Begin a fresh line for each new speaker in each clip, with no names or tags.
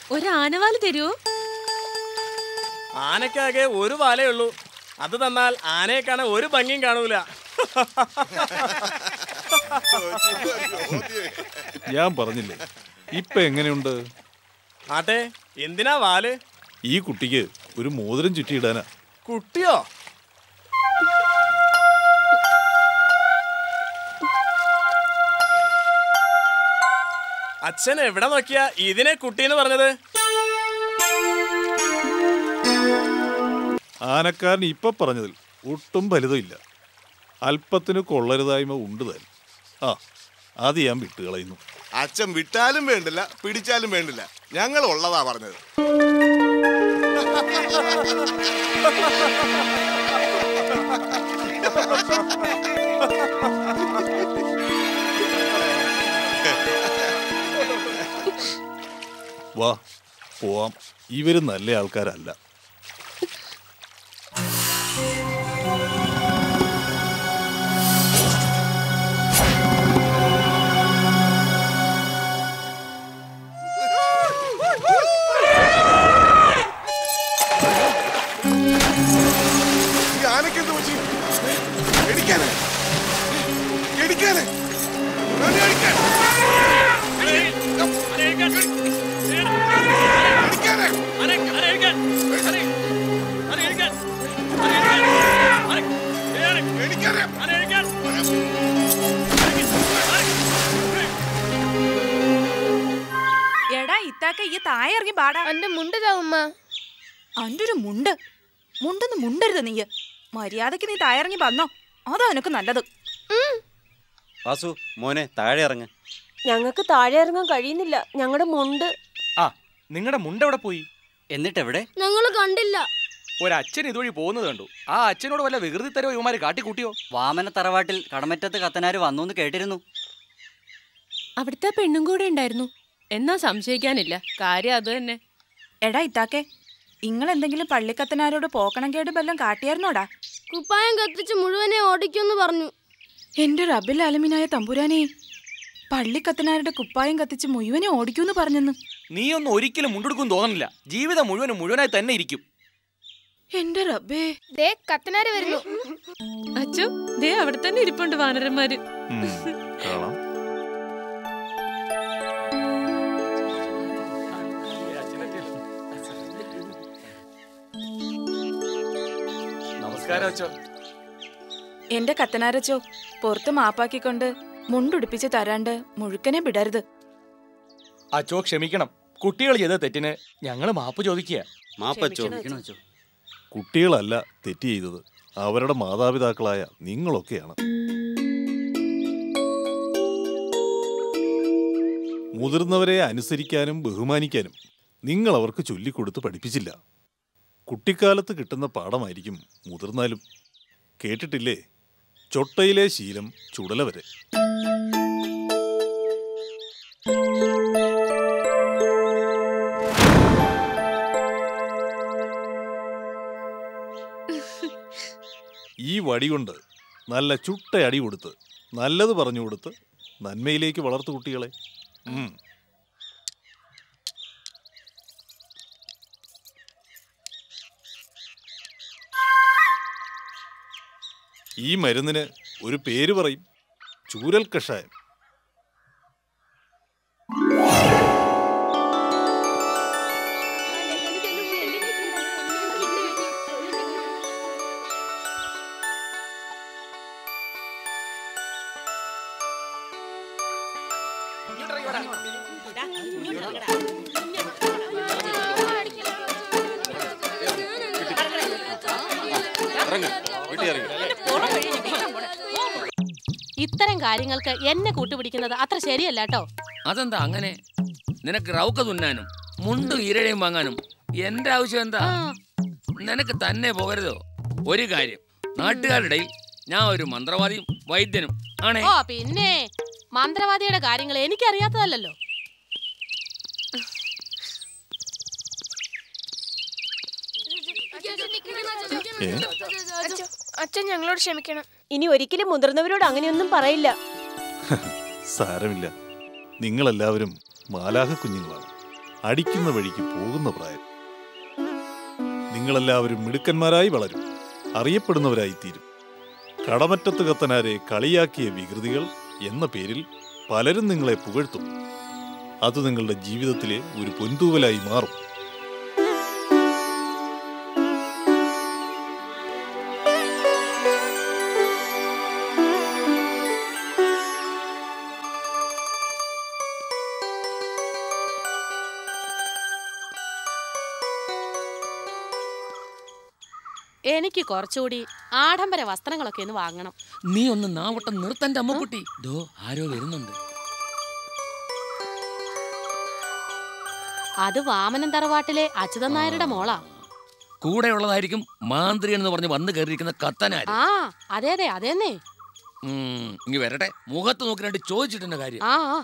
ഒരു ആനവാല് തരുമോ
ആനക്കാകെ ഒരു വാലേ ഉള്ളൂ അത് തന്നാൽ ആനയെ കാണാൻ ഒരു ഭംഗിയും കാണൂല
ഞാൻ പറഞ്ഞില്ലേ ഇപ്പൊ എങ്ങനെയുണ്ട്
ആട്ടെ എന്തിനാ വാല്
ഈ കുട്ടിക്ക് ഒരു മോതിരം ചുറ്റിയിടാനാ
കുട്ടിയോ അച്ഛൻ എവിടെ നോക്കിയാ ഇതിനെ കുട്ടീന്ന് പറഞ്ഞത്
ആനക്കാരൻ ഇപ്പൊ പറഞ്ഞതിൽ ഒട്ടും ഫലിതമില്ല അല്പത്തിന് കൊള്ളരുതായ്മ ഉണ്ട് താൻ ആ അത് ഞാൻ വിട്ടുകളയുന്നു
അച്ഛൻ വിട്ടാലും വേണ്ടില്ല പിടിച്ചാലും വേണ്ടില്ല ഞങ്ങൾ ഉള്ളതാ പറഞ്ഞത്
വാ പോവാം ഇവര് നല്ല ആൾക്കാരല്ല
ഈ ആനയ്ക്ക് എന്ത് പറ്റി എടിക്കാനെ എടിക്കാനെ അവനെ അടിക്കാൻ. എടിക്കാനെ. എടിക്കാനെ.
എടാ ഇത്താക്ക ഈ താഴെ ഇറങ്ങി പാടാ
എന്റെ മുണ്ട് ചാവുമ്മ
അന്റെ ഒരു മുണ്ട് മുണ്ടെന്ന് മുണ്ടരുത് നീ മര്യാദക്ക് നീ താഴെ ഇറങ്ങി വന്നോ അതാ എനക്ക് നല്ലത്
വാസു മോനെ താഴെ ഇറങ്ങ്
ഞങ്ങൾക്ക് താഴെ ഇറങ്ങാൻ കഴിയുന്നില്ല ഞങ്ങളുടെ മുണ്ട്
ആ നിങ്ങളുടെ മുണ്ട് എവിടെ പോയി
എന്നിട്ട് എവിടെ
ഞങ്ങള് കണ്ടില്ല
ഒരച്ഛൻ ഇതുവഴി പോകുന്നത് കണ്ടു ആ അച്ഛനോട് വല്ല വികൃതി തരോ ഇവന്മാര് കാട്ടിക്കൂട്ടിയോ
വാമന തറവാട്ടിൽ കടമറ്റത്ത് കത്തനാര് വന്നു എന്ന് കേട്ടിരുന്നു
അവിടുത്തെ പെണ്ണും കൂടെ ഉണ്ടായിരുന്നു എന്നാ സംശയിക്കാനില്ല കാര്യം അത് തന്നെ
എടാ ഇത്താക്കെ നിങ്ങൾ എന്തെങ്കിലും പള്ളിക്കത്തനാരോട് പോക്കണം കേട് ബെല്ലം കാട്ടിയായിരുന്നോടാ
കുപ്പായം കത്തിച്ച് മുഴുവനെ ഓടിക്കുമെന്ന് പറഞ്ഞു
എന്റെ റബിൽ അലമിനായ തമ്പുരാനെ പള്ളിക്കത്തനാരുടെ കുപ്പായം കത്തിച്ച് മുഴുവനെ ഓടിക്കൂന്ന് പറഞ്ഞെന്ന്
നീ ഒന്നും ഒരിക്കലും മുണ്ടെടുക്കും തോന്നുന്നില്ല ജീവിതം മുഴുവനും മുഴുവനായി തന്നെ ഇരിക്കും
എന്റെ റബ്ബേ
ദേ കത്തനാര് വരുന്നു
അച്ചു ദേ അവിടെ തന്നെ ഇരിപ്പുണ്ട് വാനരന്മാര്
ഉം, കാണാം
നമസ്കാരം അച്ഛോ
എന്റെ കത്തനാരച്ചോ പുറത്ത് മാപ്പാക്കിക്കൊണ്ട് മുണ്ടുടിപ്പിച്ച് തരാണ്ട് മുഴുക്കനെ വിടരുത്
അച്ചോ ക്ഷമിക്കണം കുട്ടികൾ ചെയ്ത തെറ്റിന് ഞങ്ങൾ മാപ്പ് ചോദിക്കുക
മാപ്പച്ചോ ക്ഷമിക്കണം അച്ചോ.
കുട്ടികളല്ല തെറ്റ് ചെയ്തത് അവരുടെ മാതാപിതാക്കളായ നിങ്ങളൊക്കെയാണ് മുതിർന്നവരെ അനുസരിക്കാനും ബഹുമാനിക്കാനും നിങ്ങൾ അവർക്ക് ചൊല്ലിക്കൊടുത്ത് പഠിപ്പിച്ചില്ല കുട്ടിക്കാലത്ത് കിട്ടുന്ന പാഠമായിരിക്കും മുതിർന്നാലും കേട്ടിട്ടില്ലേ ചൊട്ടയിലെ ശീലം ചുടല വരെ ഈ വടി കൊണ്ട് നല്ല ചുട്ട അടി കൊടുത്ത് നല്ലത് പറഞ്ഞു കൊടുത്ത് നന്മയിലേക്ക് വളർത്തു കുട്ടികളെ ഉം. ഈ മരുന്നിന് ഒരു പേര് പറയും ചൂരൽ കഷായം
ഇത്തരം കാര്യങ്ങൾക്ക് എന്നെ കൂട്ടുപിടിക്കുന്നത് അത്ര ശരിയല്ല കേട്ടോ
അതെന്താ അങ്ങനെ നിനക്ക് റൗക്ക തുന്നാനും മുണ്ടും ഇരഴയും വാങ്ങാനും എന്റെ ആവശ്യം എന്താ നിനക്ക് തന്നെ പോകരുതോ ഒരു കാര്യം നാട്ടുകാരുടെ ഇടയിൽ ഞാൻ ഒരു മന്ത്രവാദിയും വൈദ്യനും ആണേ
ഓ പിന്നെ മന്ത്രവാദിയുടെ കാര്യങ്ങൾ എനിക്കറിയാത്തതല്ലോ
ഏ?
അച്ഛൻ ഞങ്ങളോട് ക്ഷമിക്കണം
ഇനി ഒരിക്കലും മുതിർന്നവരോട് അങ്ങനെയൊന്നും പറയില്ല
സാരമില്ല നിങ്ങളെല്ലാവരും മാലാഹ കുഞ്ഞുങ്ങളാണ് അടിക്കുന്ന വഴിക്ക് പോകുന്ന പ്രായം നിങ്ങളെല്ലാവരും മിടുക്കന്മാരായി വളരും അറിയപ്പെടുന്നവരായി തീരും കടമറ്റത്ത് കത്തനാരെ കളിയാക്കിയ വികൃതികൾ എന്ന പേരിൽ പലരും നിങ്ങളെ പുകഴ്ത്തും അത് നിങ്ങളുടെ ജീവിതത്തിലെ ഒരു പൊൻതൂവലായി മാറും
എനിക്ക് കുറച്ചുകൂടി ആഡംബര വസ്ത്രങ്ങളൊക്കെ ഒന്ന് വാങ്ങണം
നീ ഒന്ന് നാവട്ടം നിർത്തന്റെ അമ്മക്കുട്ടി ദോ ആരോ വരുന്നുണ്ട്
അത് വാമനൻ തറവാട്ടിലെ അച്യുതൻ നായരുടെ മോളാ
കൂടെ ഉള്ളതായിരിക്കും മാന്ത്രി എന്ന് പറഞ്ഞ് വന്ന് കയറിയിരിക്കുന്ന കത്തനാര്
ആ അതെ അതെ അതേന്നേ
ഉം, ഇങ്ങ് വരട്ടെ മുഖത്ത് നോക്കി രണ്ട് ചോദിച്ചിട്ടെന്നെ കാര്യം
ആ ആ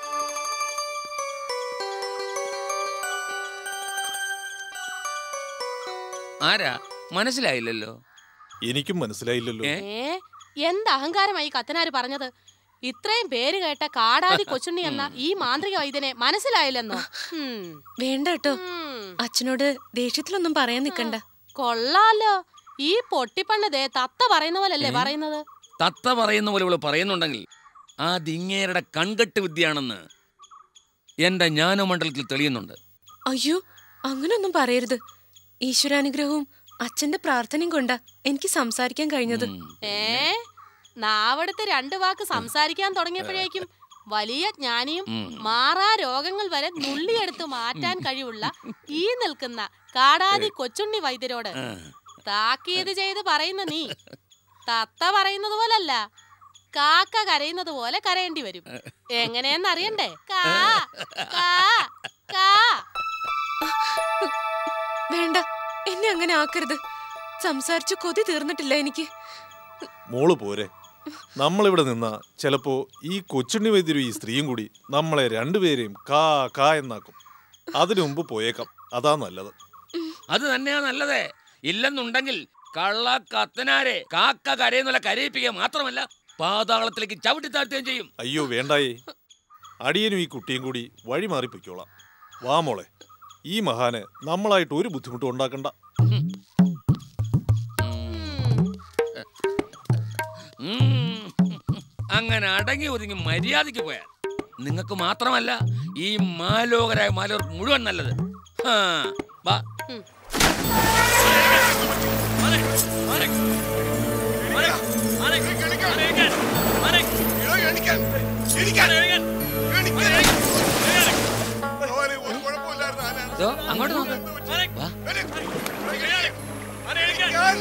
ആരാ മനസ്സിലായില്ലല്ലോ
എനിക്കും മനസ്സിലായില്ലല്ലോ
ഏ?
ഏ എന്ത് അഹങ്കാരമായി കത്തനാര് പറഞ്ഞത് ഇത്രയും പേര് കേട്ട കാടാതി കൊച്ചുണ്ണി എന്ന ഈ മാന്ത്രിക വൈദ്യനെ മനസ്സിലായില്ലെന്നോ ഹും.
വേണ്ട കേട്ടോ
ഉം.
അച്ഛനോട് ദേഷ്യത്തിലൊന്നും പറയാൻ നിക്കണ്ട
കൊള്ളാലോ ഈ പൊട്ടിപ്പണ്ണ് ദേ തത്ത പറയുന്ന പോലല്ലേ പറയുന്നത്
തത്ത പറയുന്ന പോലെ ഇവള് പറയുന്നുണ്ടെങ്കിൽ ആ ദിങ്ങേരുടെ കൺകെട്ട് വിദ്യയാണെന്ന് എന്റെ ജ്ഞാനമണ്ഡലത്തിൽ തെളിയുന്നുണ്ട്
അയ്യോ അങ്ങനൊന്നും പറയരുത് ഈശ്വരാനുഗ്രഹവും അച്ഛന്റെ പ്രാർത്ഥനയും കൊണ്ടാ എനിക്ക് സംസാരിക്കാൻ കഴിഞ്ഞത്
ഉം.
ഏ നാവെടുത്ത് രണ്ടു വാക്ക് സംസാരിക്കാൻ തുടങ്ങിയപ്പോഴേക്കും വലിയ ജ്ഞാനിയും
ഉം.
മാറാ രോഗങ്ങൾ വരെ നുള്ളിയെടുത്ത് മാറ്റാൻ കഴിവുള്ള ഈ നിൽക്കുന്ന കാടാതി കൊച്ചുണ്ണി വൈദ്യരോട്
ആ.
താക്കീത് ചെയ്ത് പറയുന്ന നീ തത്ത പറയുന്നത് പോലല്ല കാക്ക കരയുന്നത് പോലെ കരയേണ്ടി വരും എങ്ങനെയെന്ന് അറിയണ്ടേ കാ കാ കാ
വേണ്ട എന്നെ അങ്ങനെ ആക്കരുത് സംസാരിച്ചു കൊതി തീർന്നിട്ടില്ല എനിക്ക്
മോള് പോരെ നമ്മളിവിടെ നിന്നാ ചിലപ്പോ ഈ കൊച്ചുണ്ണി വൈദ്യരും ഈ സ്ത്രീയും കൂടി നമ്മളെ രണ്ടുപേരെയും കാ കാ എന്നാക്കും അതിനു മുമ്പ് പോയേക്കാം അതാ നല്ലത്
അത് തന്നെയാ നല്ലതേ ഇല്ലെന്നുണ്ടെങ്കിൽ കള്ള കത്തനാരെ കാക്ക കരയെന്നുള്ള കരയിപ്പിക്കുക മാത്രമല്ല പാതാളത്തിലേക്ക് ചവിട്ടി താഴ്ത്തുകയും ചെയ്യും
അയ്യോ വേണ്ടായേ അടിയനും ഈ കുട്ടിയും കൂടി വഴി മാറിപ്പൊയ്ക്കോളാം വാ മോളെ ഈ മഹാന് നമ്മളായിട്ട് ഒരു ബുദ്ധിമുട്ടും ഉണ്ടാക്കണ്ട
ഉം. അങ്ങനെ അടങ്ങി ഒതുങ്ങി മര്യാദയ്ക്ക് പോയാൽ നിങ്ങൾക്ക് മാത്രമല്ല ഈ മാലോകരായ മാലോകർക്ക് മുഴുവൻ നല്ലത് ഹാ, വാ.
ഉം.
ഇടോ, എണിക്കാൻ. ഇരിക്കാൻ. എണിക്കാൻ. ഭഗവാനെ, ഒരു കുഴപ്പമില്ലായിരുന്നു ആന.
ദോ, അങ്ങോട്ട് നോക്ക് വാ.
എണിക്കാൻ.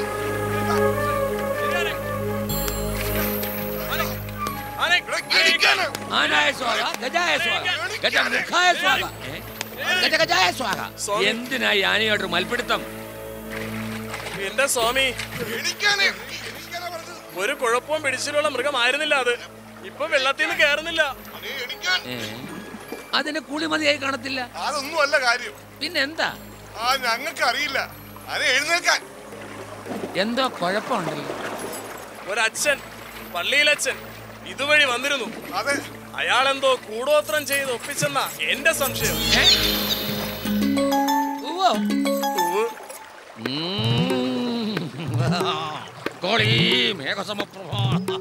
എടോ, എണിക്കാൻ.
ആനായ സ്വാഗ ഗജായ സ്വാഗ ഗജമുഖായ സ്വാഗ ഏ? ഗജ ഗജായ സ്വാഗ
സ്വാമി.
എന്തിനായി ആനയോട്ട് മൽപ്പിടുത്തം
എന്റെ സ്വാമി
എണിക്കാനേ. എണിക്കാനാ പറഞ്ഞത്.
ഒരു കുഴപ്പവും പിടിച്ചിലുള്ള മൃഗമായിരുന്നില്ല അത് ഇപ്പൊ വെള്ളത്തിൽ നിന്ന് കയറുന്നില്ല
അതേ, എണിക്കാൻ.
ഏ? അതിന് കുളിമതിയായി കാണത്തില്ല
അതൊന്നും അല്ല കാര്യം
പിന്നെന്താ
ആ ഞങ്ങൾക്ക് അറിയില്ല അത് എഴുന്നേൽക്കാൻ
എന്തോ കുഴപ്പമുണ്ടല്ലോ
ഒരച്ഛൻ പള്ളിയിലച്ഛൻ ഇതുവഴി വന്നിരുന്നു
അതെ
അയാളെന്തോ കൂടോത്രം ചെയ്ത് ഒപ്പിച്ചെന്ന എന്റെ സംശയം
ഏ? ഉവ്വോ.
ഉവ്വ്.
ഉം. കോളി മേഘസമപ്രഭ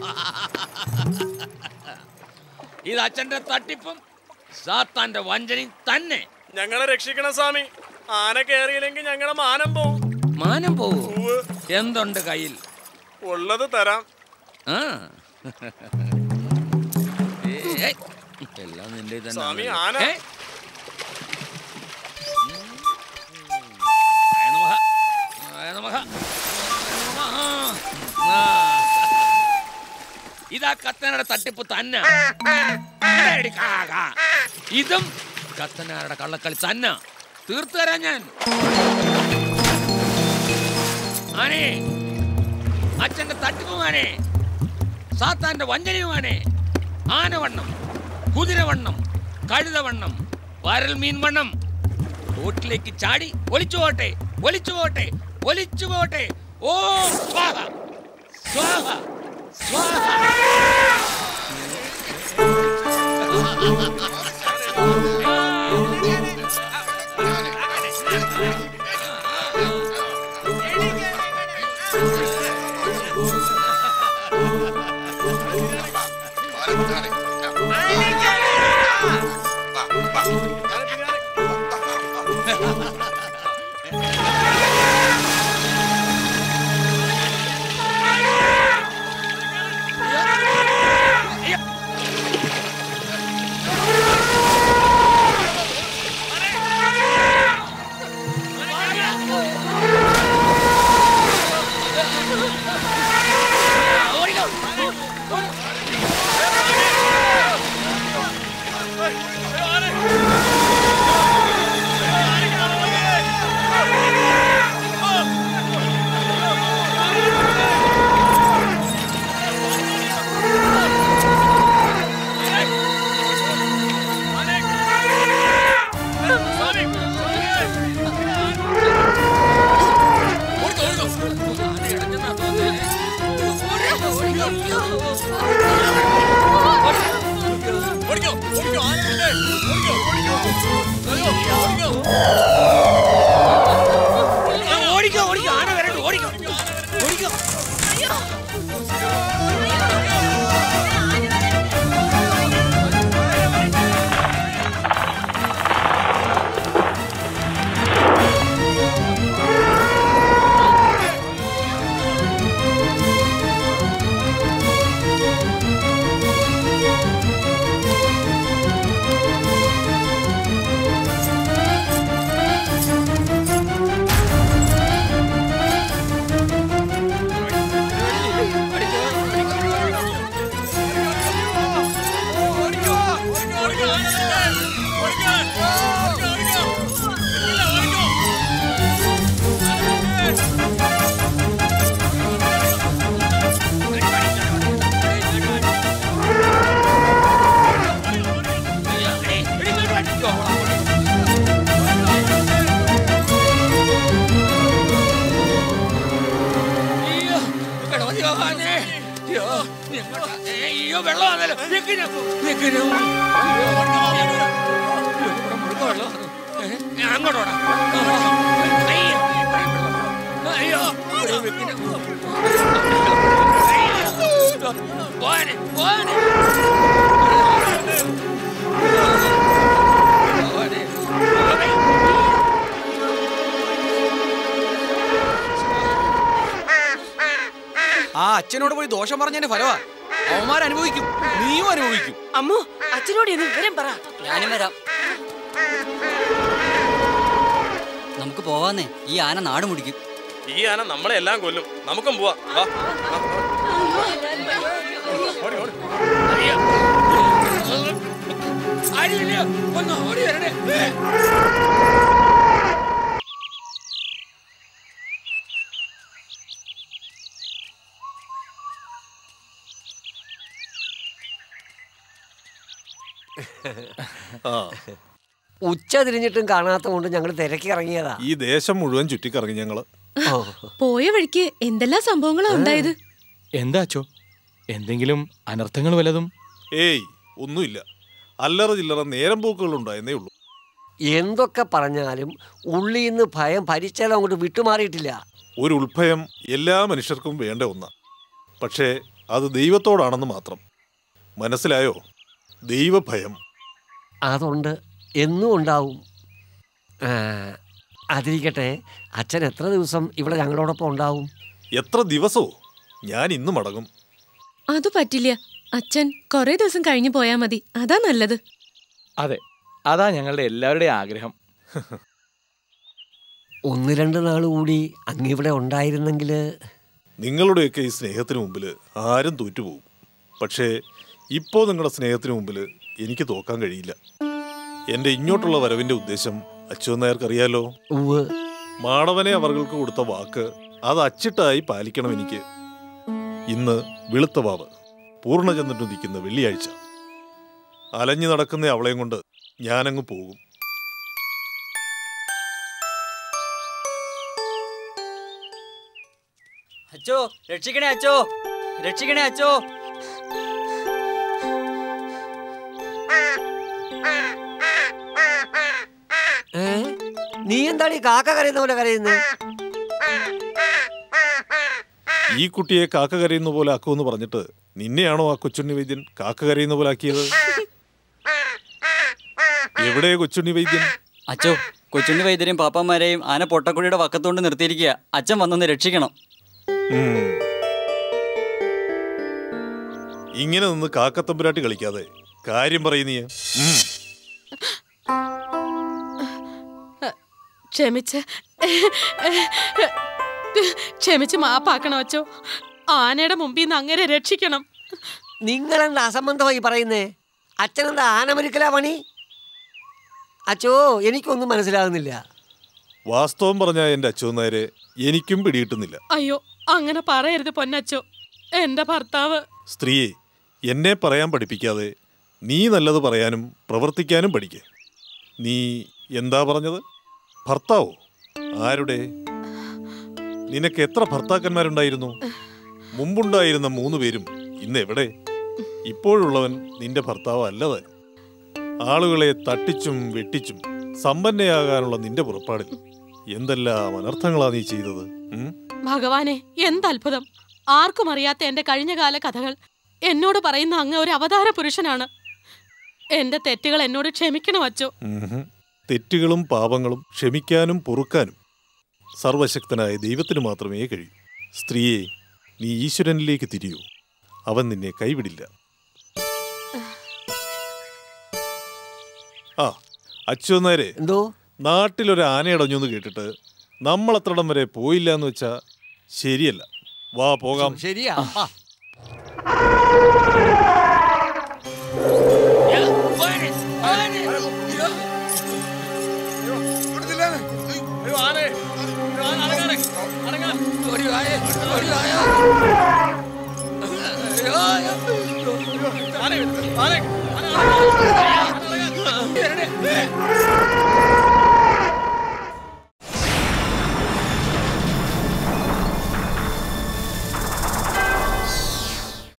ഇത് അച്ഛന്റെ തട്ടിപ്പും സാത്താന്റെ വഞ്ചനയും തന്നെ
ഞങ്ങളെ രക്ഷിക്കണം സ്വാമി ആന കയറിയില്ലെങ്കിൽ ഞങ്ങളെ മാനം പോവും
മാനം പോവൂ
ഉവ്വ്.
എന്തുണ്ട് കയ്യിൽ
ഉള്ളത് തരാം
ആ ഏയ്. എല്ലാം നിന്റെ തന്നെ
സ്വാമി,
ആണല്ലോ.
ആന.
ഏയ്. ആയ നമഃ. ആയ നമഃ. ആയ നമഃ. ആ. ഇതാ കത്തനാരുടെ തട്ടിപ്പ് തന്നെ ഇതെടി കാക. ഇതും കത്തനാരുടെ കള്ളക്കളി തന്നെ തീർത്തു തരാം ഞാൻ ആനേ അച്ഛന്റെ തട്ടിപ്പുമാനേ സാത്താന്റെ വഞ്ചനയുമാനേ ആനവണ്ണം കുതിരവണ്ണം കഴുതവണ്ണം വരൽ മീൻ വണ്ണം തോട്ടിലേക്ക് ചാടി ഒലിച്ചു പോട്ടെ ഒലിച്ചു പോട്ടെ ഒലിച്ചു പോട്ടെ ഓ സ്വാഹ സ്വാഹ സ്വാഹ ആ. എങ്ങോട്ടാ? ഏയ്, അയ്യോ വെള്ളം വന്നല്ലോ നിക്ക് ഞാൻ- നിക്ക് ഞാൻ- അയ്യോ, ഓടിക്കാൻ വയ്യ. ഇവിടെ മുഴുക്ക വെള്ളം. ഏ, ഞാൻ അങ്ങോട്ടോടാ അയ്യോ അയ്യോ ഇവിടെ വെക്കിന്. അയ്യോ. പോരെ പോരെ പോരെ
ആ അച്ഛനോട് പോയി ദോഷം പറഞ്ഞതിന്റെ ഫലവാ അവന്മാർ അനുഭവിക്കും നീയും അനുഭവിക്കും
അമ്മു അച്ഛനോട് ഇന്ന് വിവരം പറ
ഞാനും വരാം നമുക്ക് പോവാന്നേ ഈ ആന നാട് മുടിക്കും
ഈ ആന നമ്മളെ എല്ലാം കൊല്ലും നമുക്കും പോവാ വാ വാ. ഓടി, ഓടി.
ആരുമില്ല ഒന്ന് ഓടി വരണേ
ആ
ഉച്ച തിരിഞ്ഞിട്ടും കാണാത്ത കൊണ്ട് ഞങ്ങൾ തിരക്കി ഇറങ്ങിയതാ
ഈ ദേശം മുഴുവൻ ചുറ്റിക്കറങ്ങി ഞങ്ങള്
പോയ വഴിക്ക് എന്തെല്ലാം സംഭവങ്ങളാ ഉണ്ടായത്
എന്താ അച്ചോ എന്തെങ്കിലും അനർത്ഥങ്ങൾ വല്ലതും
ഏയ് ഒന്നുമില്ല അല്ലറ ചില്ലറ നേരം പോക്കുകൾ ഉണ്ടായെന്നേ ഉള്ളൂ
എന്തൊക്കെ പറഞ്ഞാലും ഉള്ളിന്ന് ഭയം ഭരിച്ചാലും അങ്ങോട്ട് വിട്ടുമാറിയിട്ടില്ല
ഒരു ഉൾഭയം എല്ലാ മനുഷ്യർക്കും വേണ്ട ഒന്നാ പക്ഷേ അത് ദൈവത്തോടാണെന്ന് മാത്രം മനസ്സിലായോ ദൈവഭയം
അതുണ്ട് എന്നും ഉണ്ടാവും ആ, അതിരിക്കട്ടെ അച്ഛൻ എത്ര ദിവസം ഇവിടെ ഞങ്ങളോടൊപ്പം ഉണ്ടാവും
എത്ര ദിവസമോ ഞാൻ ഇന്ന് മടങ്ങും
അത് പറ്റില്ല അച്ഛൻ കൊറേ ദിവസം കഴിഞ്ഞു പോയാ മതി അതാ നല്ലത്
അതെ അതാ ഞങ്ങളുടെ എല്ലാവരുടെയും ആഗ്രഹം
ഒന്ന് രണ്ട് നാൾ കൂടി അങ്ങിവിടെ ഉണ്ടായിരുന്നെങ്കിൽ
നിങ്ങളുടെയൊക്കെ ഈ സ്നേഹത്തിന് മുമ്പിൽ ആരും തോറ്റുപോകും പക്ഷേ ഇപ്പോൾ നിങ്ങളുടെ സ്നേഹത്തിന് മുമ്പിൽ എനിക്ക് തോക്കാൻ കഴിയില്ല എൻ്റെ ഇങ്ങോട്ടുള്ള വരവിൻ്റെ ഉദ്ദേശം അച്യുവൻ നായർക്കറിയാലോ
ഉവ്
മാടവനെ അവർക്ക് കൊടുത്ത വാക്ക് അത് അച്ചിട്ടായി പാലിക്കണം എനിക്ക് ഇന്ന് വെളുത്ത വാവ് പൂർണ്ണചന്ദ്രനുദിക്കുന്ന വെള്ളിയാഴ്ച അലഞ്ഞു നടക്കുന്ന അവളെയും കൊണ്ട് ഞാനങ്ങ് പോകും
അച്ചോ രക്ഷിക്കണേ അച്ചോ രക്ഷിക്കണേ അച്ചോ
ഏ നീ എന്താണ് ഈ കാക്ക കരയുന്ന പോലെ കരയുന്നത്
ഈ കുട്ടിയെ കാക്ക കരയുന്ന പോലെ ആക്കുമെന്ന് പറഞ്ഞിട്ട് നിന്നെയാണോ ആ കൊച്ചുണ്ണി വൈദ്യൻ കാക്ക കരയുന്ന പോലെ ആക്കിയത് എവിടെ കൊച്ചുണ്ണി വൈദ്യൻ
അച്ചോ കൊച്ചുണ്ണി വൈദ്യരെയും പാപ്പന്മാരെയും ആന പൊട്ടക്കുടിയുടെ വക്കത്തോണ്ട് നിർത്തിയിരിക്കുക അച്ഛൻ വന്നൊന്ന് രക്ഷിക്കണം
ഉം. ഇങ്ങനെ നിന്ന് കാക്കത്തമ്പുരാട്ടി കളിക്കാതെ കാര്യം പറയുന്നീ
ക്ഷമിച്ച് ക്ഷമിച്ച് മാപ്പാക്കണം അച്ചോ ആനയുടെ മുമ്പിൽ നിന്ന് അങ്ങനെ രക്ഷിക്കണം
നിങ്ങളെന്താ അസംബന്ധമായി പറയുന്നേ അച്ഛനെന്താ ആനമരിക്കലാ പണി അച്ചോ എനിക്കൊന്നും മനസ്സിലാകുന്നില്ല
വാസ്തവം പറഞ്ഞ എന്റെ അച്ഛനായരെ എനിക്കും പിടികിട്ടുന്നില്ല
അയ്യോ അങ്ങനെ പറയരുത് പൊന്നച്ചോ എന്റെ ഭർത്താവ്
സ്ത്രീയെ എന്നെ പറയാൻ പഠിപ്പിക്കാതെ നീ നല്ലത് പറയാനും പ്രവർത്തിക്കാനും പഠിക്കേ നീ എന്താ പറഞ്ഞത് ഭർത്താവോ ആരുടെ നിനക്ക് എത്ര ഭർത്താക്കന്മാരുണ്ടായിരുന്നു മുമ്പുണ്ടായിരുന്ന മൂന്ന് പേരും ഇന്ന് എവിടെ ഇപ്പോഴുള്ളവൻ നിന്റെ ഭർത്താവ് അല്ലത് ആളുകളെ തട്ടിച്ചും വെട്ടിച്ചും സമ്പന്നയാകാനുള്ള നിന്റെ പുറപ്പാടിൽ എന്തെല്ലാം അനർത്ഥങ്ങളാ നീ ചെയ്തത് ഉം?
ഭഗവാനെ എന്തത്ഭുതം ആർക്കും അറിയാത്ത എന്റെ കഴിഞ്ഞകാല കഥകൾ എന്നോട് പറയുന്ന അങ്ങ് ഒരു അവതാര പുരുഷനാണ് എന്റെ തെറ്റുകൾ എന്നോട് ക്ഷമിക്കണം അച്ചോ
ഉംഹും. തെറ്റുകളും പാപങ്ങളും ക്ഷമിക്കാനും പൊറുക്കാനും സർവശക്തനായ ദൈവത്തിന് മാത്രമേ കഴിയൂ സ്ത്രീയെ നീ ഈശ്വരനിലേക്ക് തിരിയൂ അവൻ നിന്നെ കൈവിടില്ല ആ അച്യുന്നേരെ
എന്തോ
നാട്ടിലൊരു ആനയടഞ്ഞു എന്ന് കേട്ടിട്ട് നമ്മൾ അത്രടം വരെ പോയില്ല എന്ന് വെച്ചാ ശരിയല്ല വാ പോകാം
ശരിയാ ആ.
ആന